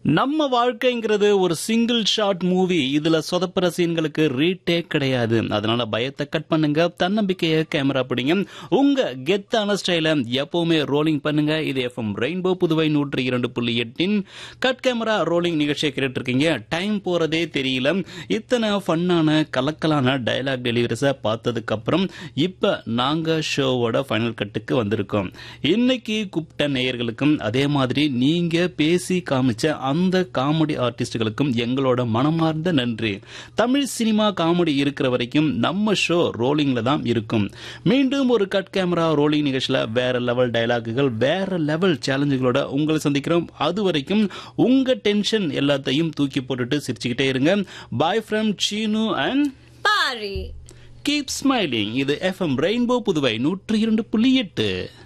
நம்ம வாழ்க்கைங்கிறது ஒரு சிங்கிள் ஷாட் மூவி இதுல சொதப்புற சீன்களுக்கு ரீடேக் கிடையாது அதனால பயத்தை கட் பண்ணுங்க தன்னம்பிக்கையை கேமரா பிடிங்க உங்க கெத்தான ஸ்டைல எப்பவுமே ரோலிங் பண்ணுங்க இது எஃப்எம் ரெயின்போ புதுவை நூற்றி இரண்டு புள்ளி எட்டின் கட் கேமரா ரோலிங் நிகழ்ச்சியை கேட்டு இருக்கீங்க டைம் போறதே தெரியல இத்தனை ஃபன்னான கலக்கலான டயலாக் டெலிவரிஸை பார்த்ததுக்கு அப்புறம் இப்ப நாங்க ஷோவோட ஃபைனல் கட்டுக்கு வந்திருக்கோம் இன்னைக்கு கூப்பிட்ட நேயர்களுக்கும் அதே மாதிரி நீங்க பேசி காமிச்ச அந்த காமெடி ஆர்டிஸ்டுகளுக்கும் எங்களோட மனமார்ந்த நன்றி தமிழ் சினிமா காமெடி இருக்கிற வரைக்கும் நம்ம ஷோ ரோலிங்ல தான் இருக்கும் மீண்டும் ஒரு கட் கேமரா ரோலிங் நிகழ்ச்சியில வேற லெவல் டயலாக்குகள் வேற லெவல் சேலஞ்சுகளோட உங்களை சந்திக்கிறோம் அது வரைக்கும் உங்க டென்ஷன் எல்லாத்தையும் தூக்கி போட்டுட்டு சிரிச்சுக்கிட்டே இருங்க bye from Seenu and Paari keep smiling இது எஃப்எம் ரெயின்போ புதுவை நூற்றி இரண்டு புள்ளி எட்டு